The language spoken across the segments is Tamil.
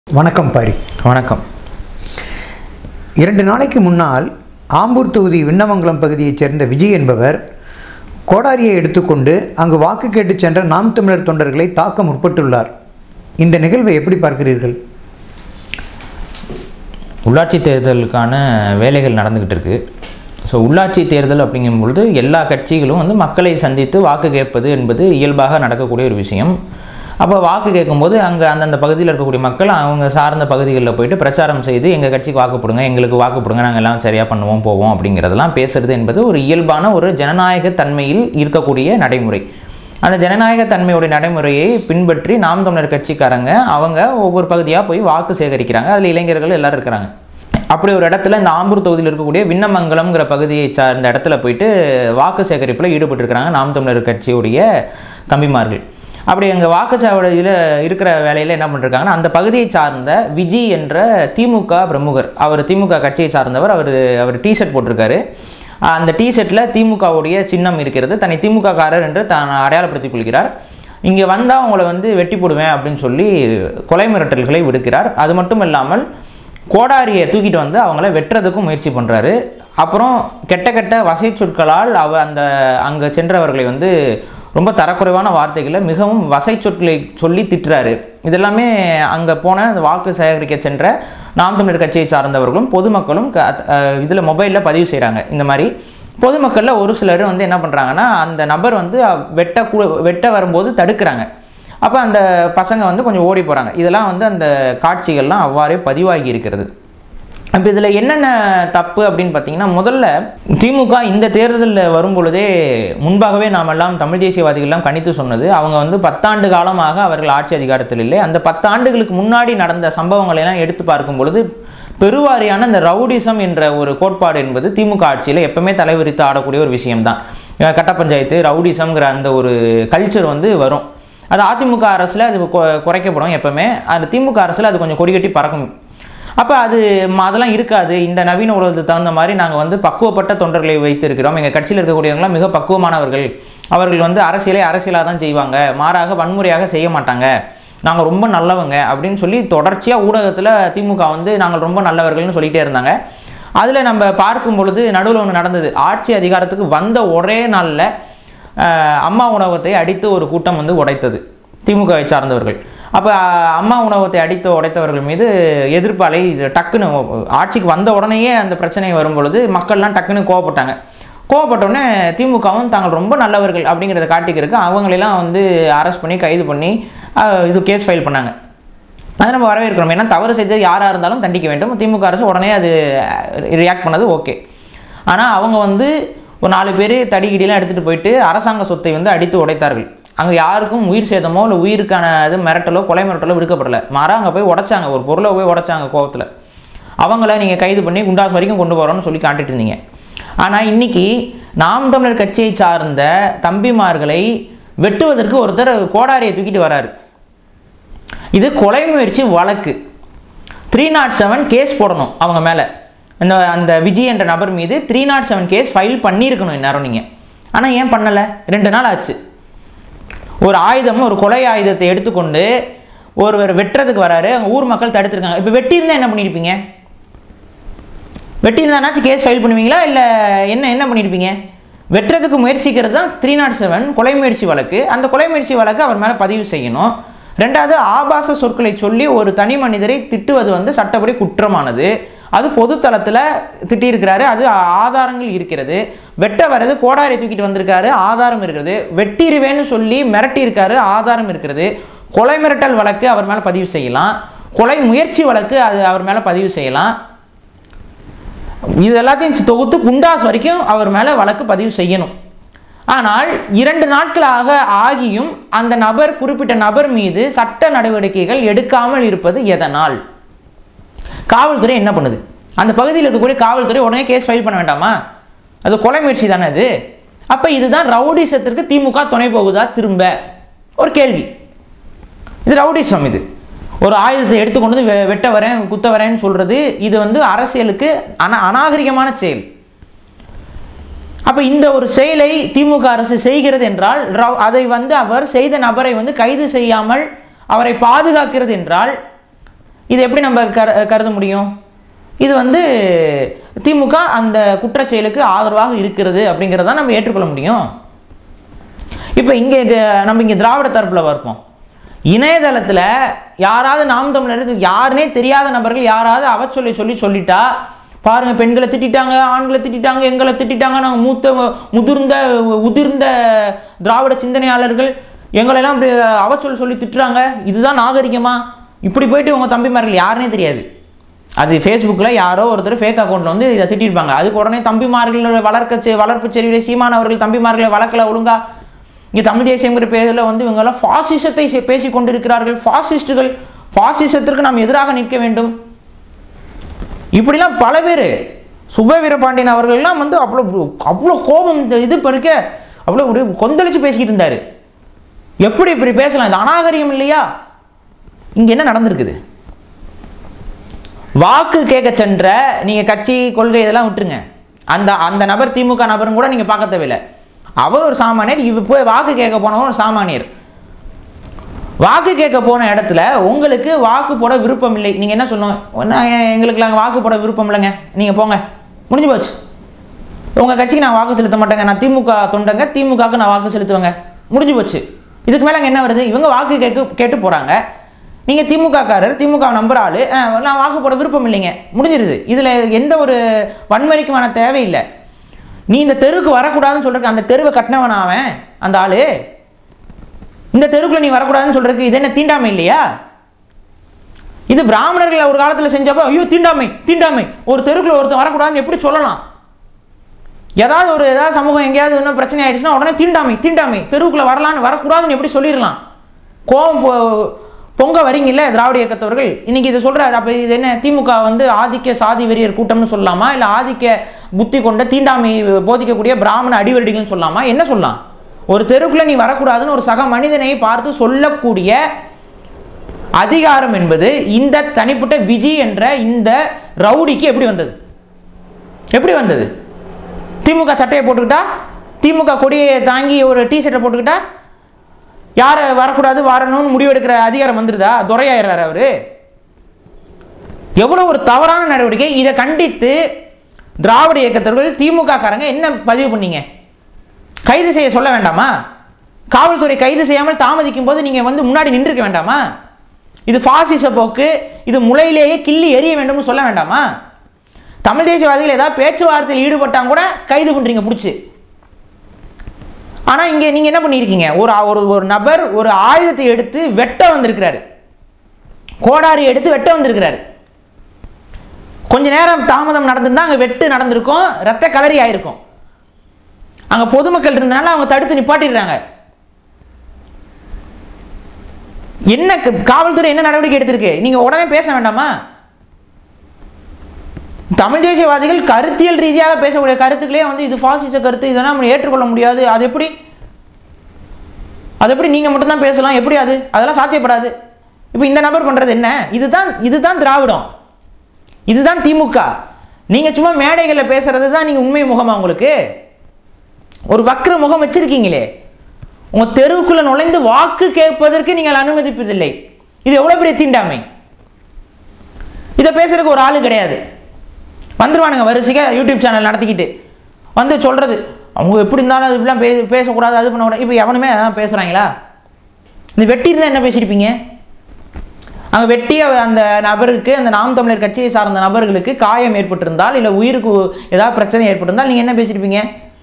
வணக்கம் பாரி வணக்கம் இரண்டு நாளைக்கு முன்னால் ஆம்பூர் தொகுதி விண்ணமங்கலம் பகுதியைச் சேர்ந்த விஜய் என்பவர் கோடாரியை எடுத்துக்கொண்டு அங்கு வாக்கு கேட்டுச் சென்ற நாம் தமிழர் தொண்டர்களை தாக்க முற்பட்டுள்ளார் இந்த நிகழ்வை எப்படி பார்க்கிறீர்கள் உள்ளாட்சி தேர்தலுக்கான வேலைகள் நடந்துக்கிட்டு இருக்கு ஸோ உள்ளாட்சி தேர்தல் அப்படிங்கும் பொழுது எல்லா கட்சிகளும் வந்து மக்களை சந்தித்து வாக்கு கேட்பது என்பது இயல்பாக நடக்கக்கூடிய ஒரு விஷயம் அப்போ வாக்கு கேட்கும்போது அங்கே அந்தந்த பகுதியில் இருக்கக்கூடிய மக்கள் அவங்க சார்ந்த பகுதிகளில் போயிட்டு பிரச்சாரம் செய்து எங்கள் கட்சிக்கு வாக்கு போடுங்க எங்களுக்கு வாக்கு போடுங்க நாங்கள் எல்லாம் சரியாக பண்ணுவோம் போவோம் அப்படிங்கிறதெல்லாம் பேசுறது என்பது ஒரு இயல்பான ஒரு ஜனநாயக தன்மையில் இருக்கக்கூடிய நடைமுறை அந்த ஜனநாயக தன்மையுடைய நடைமுறையை பின்பற்றி நாம் தமிழர் கட்சிக்காரங்க அவங்க ஒவ்வொரு பகுதியாக போய் வாக்கு சேகரிக்கிறாங்க அதில் இளைஞர்கள் எல்லாரும் இருக்கிறாங்க அப்படி ஒரு இடத்துல இந்த ஆம்பூர் தொகுதியில் இருக்கக்கூடிய விண்ணமங்கலம்ங்கிற பகுதியை சார்ந்த இடத்துல போயிட்டு வாக்கு சேகரிப்பில் ஈடுபட்டிருக்கிறாங்க நாம் தமிழர் கட்சியுடைய தம்பிமார்கள் அப்படி எங்கள் வாக்குச்சாவடியில் இருக்கிற வேலையில் என்ன பண்ணிருக்காங்கன்னா அந்த பகுதியை சார்ந்த விஜி என்ற திமுக பிரமுகர் அவர் திமுக கட்சியை சார்ந்தவர் அவர் அவர் டிஷர்ட் போட்டிருக்காரு அந்த டிஷர்ட்டில் திமுகவுடைய சின்னம் இருக்கிறது தன்னை திமுக காரர் என்று தான் அடையாளப்படுத்திக் கொள்கிறார் இங்கே வந்தால் உங்களை வந்து வெட்டி போடுவேன் அப்படின்னு சொல்லி கொலை மிரட்டல்களை விடுக்கிறார் அது மட்டும் இல்லாமல் கோடாரியை தூக்கிட்டு வந்து அவங்கள வெட்டுறதுக்கும் முயற்சி பண்ணுறாரு அப்புறம் கெட்ட கெட்ட வசை சொற்களால் அவ அந்த அங்கே சென்றவர்களை வந்து ரொம்ப தரக்குறைவான வார்த்தைகளை மிகவும் வசை சொற்களை சொல்லி திட்டுறாரு இதெல்லாமே அங்கே போன அந்த வாக்கு சேகரிக்க சென்ற நாம் தமிழர் கட்சியை சார்ந்தவர்களும் பொதுமக்களும் இதில் மொபைலில் பதிவு செய்கிறாங்க இந்த மாதிரி பொதுமக்களில் ஒரு சிலர் வந்து என்ன பண்ணுறாங்கன்னா அந்த நபர் வந்து வெட்ட கூ வெட்ட வரும்போது தடுக்கிறாங்க அப்போ அந்த பசங்க வந்து கொஞ்சம் ஓடி போகிறாங்க இதெல்லாம் வந்து அந்த காட்சிகள்லாம் அவ்வாறே பதிவாகி இருக்கிறது அப்போ இதில் என்னென்ன தப்பு அப்படின்னு பார்த்தீங்கன்னா முதல்ல திமுக இந்த தேர்தலில் வரும் பொழுதே முன்பாகவே நாமெல்லாம் தமிழ் தேசியவாதிகள்லாம் கணித்து சொன்னது அவங்க வந்து பத்தாண்டு காலமாக அவர்கள் ஆட்சி அதிகாரத்தில் இல்லை அந்த பத்தாண்டுகளுக்கு முன்னாடி நடந்த சம்பவங்களை எல்லாம் எடுத்து பார்க்கும் பொழுது பெருவாரியான இந்த ரவுடிசம் என்ற ஒரு கோட்பாடு என்பது திமுக ஆட்சியில் எப்பவுமே தலைவிரித்து ஆடக்கூடிய ஒரு விஷயம்தான் கட்ட பஞ்சாயத்து ரவுடிசம்ங்கிற அந்த ஒரு கல்ச்சர் வந்து வரும் அது அதிமுக அரசில் அது குறைக்கப்படும் எப்பவுமே அது திமுக அரசில் அது கொஞ்சம் கொடிகட்டி பறக்கும் அப்போ அது அதெல்லாம் இருக்காது இந்த நவீன உலகத்துக்கு தகுந்த மாதிரி நாங்கள் வந்து பக்குவப்பட்ட தொண்டர்களை வைத்திருக்கிறோம் எங்கள் கட்சியில் இருக்கக்கூடியவங்களாம் மிக பக்குவமானவர்கள் அவர்கள் வந்து அரசியலை அரசியலாக தான் செய்வாங்க மாறாக வன்முறையாக செய்ய மாட்டாங்க நாங்கள் ரொம்ப நல்லவங்க அப்படின்னு சொல்லி தொடர்ச்சியாக ஊடகத்தில் திமுக வந்து நாங்கள் ரொம்ப நல்லவர்கள்னு சொல்லிகிட்டே இருந்தாங்க அதில் நம்ம பார்க்கும் பொழுது நடுவில் ஒன்று நடந்தது ஆட்சி அதிகாரத்துக்கு வந்த ஒரே நாளில் அம்மா உணவகத்தை அடித்து ஒரு கூட்டம் வந்து உடைத்தது திமுகவை சார்ந்தவர்கள் அப்போ அம்மா உணவகத்தை அடித்து உடைத்தவர்கள் மீது எதிர்ப்பு அலை டக்குன்னு ஆட்சிக்கு வந்த உடனேயே அந்த பிரச்சனை வரும் பொழுது மக்கள்லாம் டக்குன்னு கோவப்பட்டாங்க கோவப்பட்டோடனே திமுகவும் தாங்கள் ரொம்ப நல்லவர்கள் அப்படிங்கிறத காட்டிக்கிறதுக்கு அவங்களெல்லாம் வந்து அரெஸ்ட் பண்ணி கைது பண்ணி இது கேஸ் ஃபைல் பண்ணாங்க அதை நம்ம வரவேற்கிறோம் ஏன்னா தவறு செய்தது யாராக இருந்தாலும் தண்டிக்க வேண்டும் திமுக அரசு உடனே அது ரியாக்ட் பண்ணது ஓகே ஆனால் அவங்க வந்து ஒரு நாலு பேர் தடிகிடிலாம் எடுத்துகிட்டு போயிட்டு அரசாங்க சொத்தை வந்து அடித்து உடைத்தார்கள் அங்கே யாருக்கும் உயிர் சேதமோ இல்லை உயிருக்கான இது மிரட்டலோ கொலை மிரட்டலோ விடுக்கப்படலை மாறா அங்கே போய் உடைச்சாங்க ஒரு பொருளை போய் உடைச்சாங்க கோவத்தில் அவங்கள நீங்கள் கைது பண்ணி குண்டாஸ் வரைக்கும் கொண்டு போகிறோன்னு சொல்லி காட்டிட்டு இருந்தீங்க ஆனால் இன்னைக்கு நாம் தமிழர் கட்சியை சார்ந்த தம்பிமார்களை வெட்டுவதற்கு ஒருத்தர் கோடாரியை தூக்கிட்டு வராரு இது கொலை முயற்சி வழக்கு த்ரீ நாட் செவன் கேஸ் போடணும் அவங்க மேலே இந்த அந்த விஜய் என்ற நபர் மீது three not seven case file பண்ணியிருக்கணும் இந்நேரம் நீங்கள் ஆனால் ஏன் பண்ணலை ரெண்டு நாள் ஆச்சு ஒரு ஆயுதம் ஒரு கொலை ஆயுதத்தை எடுத்துக்கொண்டு ஒருவர் வெட்டுறதுக்கு வராரு அங்கே ஊர் மக்கள் தடுத்துருக்காங்க இப்போ வெட்டியிருந்தா என்ன பண்ணியிருப்பீங்க வெட்டியிருந்தானாச்சும் கேஸ் ஃபைல் பண்ணுவீங்களா இல்லை என்ன என்ன பண்ணியிருப்பீங்க வெட்டுறதுக்கு முயற்சிக்கிறது தான் த்ரீ நாட் செவன் கொலை முயற்சி வழக்கு அந்த கொலை முயற்சி வழக்கு அவர் மேலே பதிவு செய்யணும் ரெண்டாவது ஆபாச சொற்களை சொல்லி ஒரு தனி மனிதரை திட்டுவது வந்து சட்டப்படி குற்றமானது அது பொது தளத்தில் திட்டியிருக்கிறாரு அது ஆதாரங்கள் இருக்கிறது வெட்ட வர்றது கோடாரி தூக்கிட்டு வந்திருக்காரு ஆதாரம் இருக்கிறது வெட்டிடுவேன்னு சொல்லி மிரட்டியிருக்காரு ஆதாரம் இருக்கிறது கொலை மிரட்டல் வழக்கு அவர் மேலே பதிவு செய்யலாம் கொலை முயற்சி வழக்கு அது அவர் மேலே பதிவு செய்யலாம் இது எல்லாத்தையும் தொகுத்து குண்டாஸ் வரைக்கும் அவர் மேலே வழக்கு பதிவு செய்யணும் ஆனால் இரண்டு நாட்களாக ஆகியும் அந்த நபர் குறிப்பிட்ட நபர் மீது சட்ட நடவடிக்கைகள் எடுக்காமல் இருப்பது எதனால் காவல்துறை என்ன பண்ணுது அந்த பகுதியில் இருக்கக்கூடிய காவல்துறை உடனே கேஸ் ஃபைல் பண்ண வேண்டாமா அது கொலை முயற்சி தானே அது அப்போ இதுதான் ரவுடிசத்திற்கு திமுக துணை போகுதா திரும்ப ஒரு கேள்வி இது ரவுடிசம் இது ஒரு ஆயுதத்தை எடுத்துக்கொண்டு வந்து வெட்ட வரேன் குத்த வரேன்னு சொல்கிறது இது வந்து அரசியலுக்கு அன அநாகரிகமான செயல் அப்போ இந்த ஒரு செயலை திமுக அரசு செய்கிறது என்றால் அதை வந்து அவர் செய்த நபரை வந்து கைது செய்யாமல் அவரை பாதுகாக்கிறது என்றால் இது எப்படி நம்ம கரு கருத முடியும் இது வந்து திமுக அந்த குற்றச்செயலுக்கு ஆதரவாக இருக்கிறது அப்படிங்கிறத நம்ம ஏற்றுக்கொள்ள முடியும் இப்போ இங்கே நம்ம இங்கே திராவிட தரப்பில் பார்ப்போம் இணையதளத்தில் யாராவது நாம் தமிழருக்கு யாருனே தெரியாத நபர்கள் யாராவது அவச்சொல்லை சொல்லி சொல்லிட்டா பாருங்க பெண்களை திட்டிட்டாங்க ஆண்களை திட்டிட்டாங்க எங்களை திட்டிட்டாங்க நாங்கள் மூத்த முதிர்ந்த உதிர்ந்த திராவிட சிந்தனையாளர்கள் எங்களெல்லாம் இப்படி அவச்சொல் சொல்லி திட்டுறாங்க இதுதான் நாகரிகமா இப்படி போயிட்டு உங்கள் தம்பிமார்கள் யாருனே தெரியாது அது ஃபேஸ்புக்கில் யாரோ ஒருத்தர் ஃபேக் அக்கௌண்ட்டில் வந்து இதை திட்டிருப்பாங்க அதுக்கு உடனே தம்பிமார்கள் வளர்க்க செ- வளர்ப்பு செறிவிலே சீமான் அவர்கள் தம்பிமார்களை வளர்க்கல ஒழுங்கா இங்கே தமிழ் தேசியங்கிற பேரில் வந்து இவங்கெல்லாம் ஃபாசிசத்தை செ- பேசிக் கொண்டிருக்கிறார்கள் ஃபாசிஸ்டுகள் ஃபாசிசத்திற்கு நாம் எதிராக நிற்க வேண்டும் இப்படிலாம் பல பேர் சுப வீரபாண்டியன் அவர்கள்லாம் வந்து அவ்வளோ அவ்வளோ கோபம் இந்த இது பறிக்க அவ்வளோ ஒரு கொந்தளிச்சு பேசிக்கிட்டு இருந்தார் எப்படி இப்படி பேசலாம் இது அநாகரிகம் இல்லையா இங்கே என்ன நடந்திருக்குது வாக்கு கேட்க சென்ற நீங்க கட்சி கொள்கை இதெல்லாம் விட்டுருங்க அந்த அந்த நபர் திமுக நபரும் கூட நீங்க பார்க்க தேவையில்லை அவர் ஒரு சாமானியர் இவ போய் வாக்கு கேட்க போனவன் ஒரு சாமானியர் வாக்கு கேட்க போன இடத்துல உங்களுக்கு வாக்கு போட விருப்பம் இல்லை நீங்க என்ன சொல்லணும் "ஒண்ணா, எ- எங்களுக்கு நாங்கள் வாக்கு போட விருப்பம் இல்லைங்க நீங்க போங்க முடிஞ்சு போச்சு உங்க கட்சிக்கு நான் வாக்கு செலுத்த மாட்டேங்க நான் திமுக தொண்டங்க திமுகவுக்கு நான் வாக்கு செலுத்துவேங்க முடிஞ்சு போச்சு இதுக்கு மேல அங்க என்ன வருது இவங்க வாக்கு கேட்க கேட்டு போறாங்க நீங்க திமுக காரர் திமுக நம்புற ஆளு அஹ், நான் வாக்கு போட விருப்பம் இல்லைங்க முடிஞ்சிருது இதுல எந்த ஒரு வன்முறைக்குமான தேவையில்லை நீ இந்த தெருவுக்கு வரக்கூடாதுன்னு சொல்றதுக்கு அந்த தெருவை கட்டினவன் அவன் அந்த ஆளு இந்த தெருவுக்குள்ள நீ வரக்கூடாதுன்னு சொல்றதுக்கு இது என்ன தீண்டாமை இல்லையா இது பிராமணர்கள் ஒரு காலத்துல செஞ்சப்போ ஐயோ தீண்டாமை தீண்டாமை ஒரு தெருக்குள்ள ஒருத்தன் வரக்கூடாதுன்னு எப்படி சொல்லலாம் ஏதாவது ஒரு ஏதாவது சமூகம் எங்கேயாவது இன்னும் பிரச்சனை ஆயிடுச்சுன்னா உடனே தீண்டாமை தீண்டாமை தெருவுக்குள்ள வரலான்னு வரக்கூடாதுன்னு எப்படி சொல்லிடலாம் கோபம் பொ- பொங்க வரீங்கல்ல திராவிட இயக்கத்தவர்கள் இன்னைக்கு இதை சொல்றாரு அப்ப இது என்ன திமுக வந்து ஆதிக்க சாதி வெறியர் கூட்டம்னு சொல்லலாமா இல்ல ஆதிக்க புத்தி கொண்ட தீண்டாமை போதிக்கக்கூடிய பிராமண அடிவருடிகள்னு சொல்லலாமா என்ன சொல்லலாம் ஒரு தெருக்குள்ள நீ வரக்கூடாதுன்னு ஒரு சக மனிதனை பார்த்து சொல்லக்கூடிய அதிகாரம் என்பது இந்த தனிப்பட்ட விஜி என்ற இந்த ரவுடிக்கு எப்படி வந்தது எப்படி வந்தது திமுக சட்டையை போட்டுக்கிட்டா திமுக கொடியை தாங்கி ஒரு டி ஷர்ட்டை போட்டுக்கிட்டா யார் வரக்கூடாது வரணும்னு முடிவெடுக்கிற அதிகாரம் வந்துருதா துரையாயிடுறாரு அவரு எவ்வளவு ஒரு தவறான நடவடிக்கை இதை கண்டித்து திராவிட இயக்கத்தவர்கள் திமுக காரங்க என்ன பதிவு பண்ணீங்க கைது செய்ய சொல்ல வேண்டாமா காவல்துறை கைது செய்யாமல் தாமதிக்கும் போது நீங்க வந்து முன்னாடி நின்றுக்க வேண்டாமா இது பாசிச போக்கு இது முளையிலேயே கிள்ளி எறிய வேண்டும்னு சொல்ல வேண்டாமா தமிழ் தேசியவாதிகள் ஏதாவது பேச்சுவார்த்தையில் ஈடுபட்டாங்க கூட கைது பண்றீங்க பிடிச்சி ஆனா இங்க நீங்க என்ன பண்ணியிருக்கீங்க ஒரு ஒரு ஒரு நபர் ஒரு ஆயுதத்தை எடுத்து வெட்ட வந்திருக்கிறாரு கோடாரி எடுத்து வெட்ட வந்திருக்கிறாரு கொஞ்ச நேரம் தாமதம் நடந்திருந்தா அங்க வெட்டு நடந்திருக்கும் ரத்த கலரி ஆயிருக்கும் அங்க பொதுமக்கள் இருந்தனால அவங்க தடுத்து நிப்பாட்டிடுறாங்க என்ன க- காவல்துறை என்ன நடவடிக்கை எடுத்திருக்கு நீங்க உடனே பேச வேண்டாமா தமிழ் தேசியவாதிகள் கருத்தியல் ரீதியாக பேசக்கூடிய கருத்துக்களே வந்து இது பாசிச கருத்து இதெல்லாம் நம்ம ஏற்றுக்கொள்ள முடியாது அது எப்படி அது எப்படி நீங்க மட்டும்தான் பேசலாம் எப்படி அது அதெல்லாம் சாத்தியப்படாது இப்போ இந்த நபர் பண்றது என்ன இதுதான் இதுதான் திராவிடம் இதுதான் திமுக நீங்க சும்மா மேடைகளில் பேசுறது தான் நீங்க உண்மை முகமா உங்களுக்கு ஒரு வக்ர முகம் வச்சிருக்கீங்களே உங்க தெருவுக்குள்ள நுழைந்து வாக்கு கேட்பதற்கு நீங்கள் அனுமதிப்பதில்லை இது எவ்வளவு பெரிய தீண்டாமை இதை பேசுறதுக்கு ஒரு ஆளு கிடையாது வந்துருவானுங்க வரிசையா யூடியூப் சேனல் நடத்திக்கிட்டு வந்து சொல்றது அவங்க எப்படி இருந்தாலும் அது இப்படிலாம் பே பேசக்கூடாது அது பண்ணக்கூடாது இப்போ எவனுமே அதான் பேசுறாங்களா இந்த வெட்டி இருந்தால் என்ன பேசியிருப்பீங்க அங்கே வெட்டி அவ- அந்த நபருக்கு அந்த நாம் தமிழர் கட்சியை சார்ந்த நபர்களுக்கு காயம் ஏற்பட்டிருந்தால் இல்லை உயிருக்கு ஏதாவது பிரச்சனை ஏற்பட்டிருந்தால் நீங்கள் என்ன பேசியிருப்பீங்க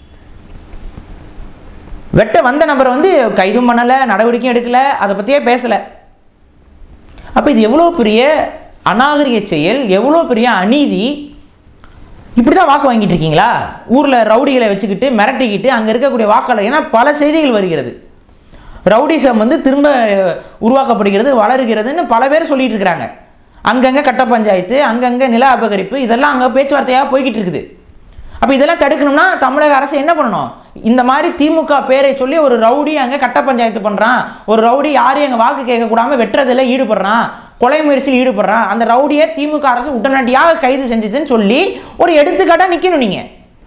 வெட்ட வந்த நபரை வந்து கைதும் பண்ணலை நடவடிக்கையும் எடுக்கல அதை பற்றியே பேசலை அப்போ இது எவ்வளோ பெரிய அநாகரிக செயல் எவ்வளோ பெரிய அநீதி இப்படி தான் வாக்கு வாங்கிட்டு இருக்கீங்களா ஊரில் ரவுடிகளை வச்சுக்கிட்டு மிரட்டிக்கிட்டு அங்கே இருக்கக்கூடிய வாக்காளர் ஏன்னா பல செய்திகள் வருகிறது ரவுடிசம் வந்து திரும்ப அஹ், உருவாக்கப்படுகிறது வளருகிறதுன்னு பல பேர் சொல்லிட்டு இருக்கிறாங்க அங்கங்கே கட்ட பஞ்சாயத்து அங்கங்கே நில அபகரிப்பு இதெல்லாம் அங்கே பேச்சுவார்த்தையாக போய்கிட்டு இருக்குது அப்போ இதெல்லாம் தடுக்கணும்னா தமிழக அரசு என்ன பண்ணணும் இந்த மாதிரி திமுக பேரை சொல்லி ஒரு ரவுடி அங்கே கட்ட பஞ்சாயத்து பண்ணுறான் ஒரு ரவுடி யாரையும் அங்கே வாக்கு கேட்கக்கூடாம வெட்டுறதுல ஈடுபடுறான் கொலை முயற்சியில் ஈடுபடுறான் அந்த ரவுடியை திமுக அரசு உடனடியாக கைது செஞ்சுதுன்னு சொல்லி ஒரு எடுத்துக்காட்டாக நிற்கணும் நீங்கள்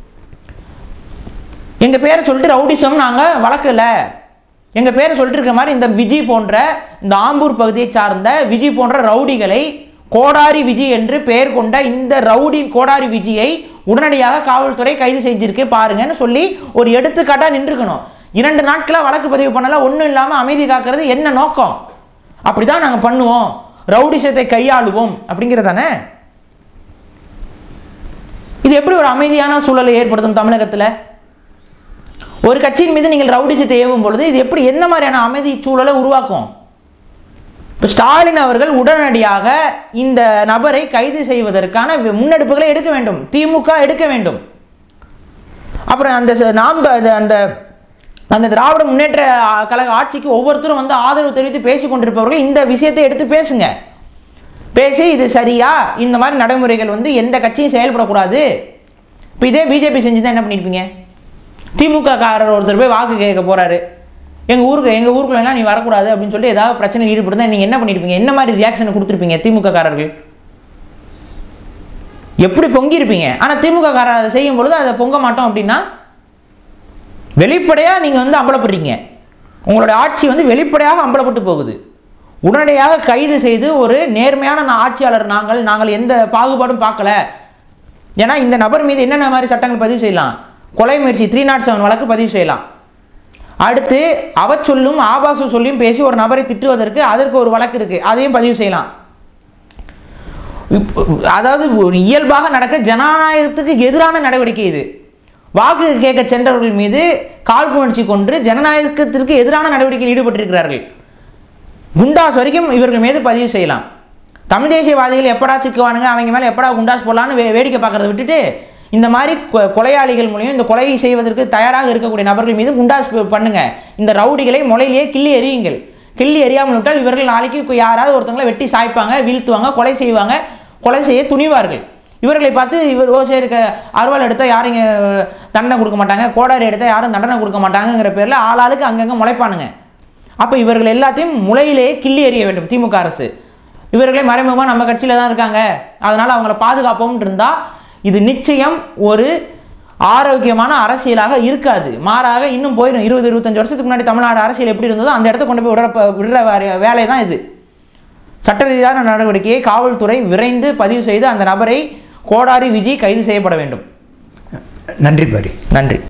எங்கள் பேரை சொல்லிட்டு ரவுடிசம் நாங்கள் வளர்க்கல எங்கள் பேரை சொல்லிட்டு இருக்க மாதிரி இந்த விஜி போன்ற இந்த ஆம்பூர் பகுதியை சார்ந்த விஜி போன்ற ரவுடிகளை கோடாரி விஜய் என்று பெயர் கொண்ட இந்த ரவுடி கோடாரி விஜயை உடனடியாக காவல்துறை கைது செஞ்சிருக்கு பாருங்கன்னு சொல்லி ஒரு எடுத்துக்காட்டா நின்றுக்கணும் இரண்டு நாட்களா வழக்கு பதிவு பண்ணல ஒன்றும் இல்லாம அமைதி காக்கிறது என்ன நோக்கம் அப்படிதான் நாங்க பண்ணுவோம் ரவுடிசத்தை கையாளுவோம் அப்படிங்கிறதானே இது எப்படி ஒரு அமைதியான சூழலை ஏற்படுத்தும் தமிழகத்துல ஒரு கட்சியின் மீது நீங்கள் ரவுடிசத்தை ஏவும் பொழுது இது எப்படி என்ன மாதிரியான அமைதி சூழலை உருவாக்கும் இப்ப ஸ்டாலின் அவர்கள் உடனடியாக இந்த நபரை கைது செய்வதற்கான வி- முன்னெடுப்புகளை எடுக்க வேண்டும் திமுக எடுக்க வேண்டும் அப்புறம் அந்த ச- நாம் த- அந்த- அந்த அந்த திராவிட முன்னேற்ற ஆ, கழக ஆட்சிக்கு ஒவ்வொருத்தரும் வந்து ஆதரவு தெரிவித்து பேசிக் கொண்டிருப்பவர்கள் இந்த விஷயத்தை எடுத்து பேசுங்க பேசி இது சரியா இந்த மாதிரி நடைமுறைகள் வந்து எந்த கட்சியும் செயல்படக்கூடாது இப்போ இதே பிஜேபி செஞ்சு தான் என்ன பண்ணியிருப்பீங்க திமுக காரர் ஒருத்தர் போய் வாக்கு கேட்க போறாரு எங்க ஊருக்கு எங்க ஊருக்குள்ள எல்லாம் நீ வரக்கூடாது அப்படின்னு சொல்லிட்டு ஏதாவது பிரச்சனையில் ஈடுபடுதா நீங்க என்ன பண்ணிருப்பீங்க என்ன மாதிரி ரியாக்ஷன் கொடுத்துருப்பீங்க திமுக காரர்கள் எப்படி பொங்கியிருப்பீங்க ஆனா திமுக காரர் அதை செய்யும் பொழுது அதை பொங்க மாட்டோம் அப்படின்னா வெளிப்படையா நீங்க வந்து அம்பலப்படுறீங்க உங்களோட ஆட்சி வந்து வெளிப்படையாக அம்பலப்பட்டு போகுது உடனடியாக கைது செய்து ஒரு நேர்மையான நா- ஆட்சியாளர் நாங்கள் நாங்கள் எந்த பாகுபாடும் பார்க்கல ஏன்னா இந்த நபர் மீது என்னென்ன மாதிரி சட்டங்கள் பதிவு செய்யலாம் கொலை முயற்சி த்ரீ நாட் செவன் வழக்கு பதிவு செய்யலாம் அடுத்து அவச்சொல்லும் ஆபாச சொல்லியும் பேசி ஒரு நபரை திட்டுவதற்கு அதற்கு ஒரு வழக்கு இருக்கு அதையும் பதிவு செய்யலாம் இப்ப- அதாவது ஒரு இயல்பாக நடக்க ஜனநாயகத்துக்கு எதிரான நடவடிக்கை இது வாக்கு கேட்க சென்றவர்கள் மீது காழ்ப்புணர்ச்சி கொண்டு ஜனநாயகத்திற்கு எதிரான நடவடிக்கையில் ஈடுபட்டிருக்கிறார்கள் குண்டாஸ் வரைக்கும் இவர்கள் மீது பதிவு செய்யலாம் தமிழ் தேசியவாதிகள் எப்படா சிக்குவானுங்க அவங்க மேலே எப்படா குண்டாஸ் போடலான்னு வே வேடிக்கை பார்க்கறத விட்டுட்டு இந்த மாதிரி கொ- கொலையாளிகள் மூலியம் இந்த கொலை செய்வதற்கு தயாராக இருக்கக்கூடிய நபர்கள் மீது குண்டாஸ் ப- பண்ணுங்க இந்த ரவுடிகளை முளையிலேயே கிள்ளி எறியுங்கள் கிள்ளி எறியாமல் விட்டால் இவர்கள் நாளைக்கு கு- யாராவது ஒருத்தங்களை வெட்டி சாய்ப்பாங்க வீழ்த்துவாங்க கொலை செய்வாங்க கொலை செய்ய துணிவார்கள் இவர்களை பார்த்து இவர் ஓ சரி க- அருவாள் எடுத்தால் யாரும் இங்கே தண்டனை கொடுக்க மாட்டாங்க கோடாரி எடுத்தால் யாரும் தண்டனை கொடுக்க மாட்டாங்கங்கிற பேரில் ஆளாளுக்கு அங்கங்கே முளைப்பானுங்க அப்போ இவர்கள் எல்லாத்தையும் முளையிலேயே கிள்ளி எறிய வேண்டும் திமுக அரசு இவர்களே மறைமுகமாக நம்ம கட்சியில் தான் இருக்காங்க அதனால் அவங்கள பாதுகாப்போம்னு இருந்தால் இது நிச்சயம் ஒரு ஆரோக்கியமான அரசியலாக இருக்காது மாறாக இன்னும் போயிடும் இருபது இருபத்தஞ்சு வருஷத்துக்கு முன்னாடி தமிழ்நாடு அரசியல் எப்படி இருந்ததோ அந்த இடத்த கொண்டு போய் விடுற விடுற வே- வேலை தான் இது சட்ட ரீதியான நடவடிக்கையை காவல்துறை விரைந்து பதிவு செய்து அந்த நபரை கோடாரி விஜய் கைது செய்யப்பட வேண்டும் நன்றி பாரி நன்றி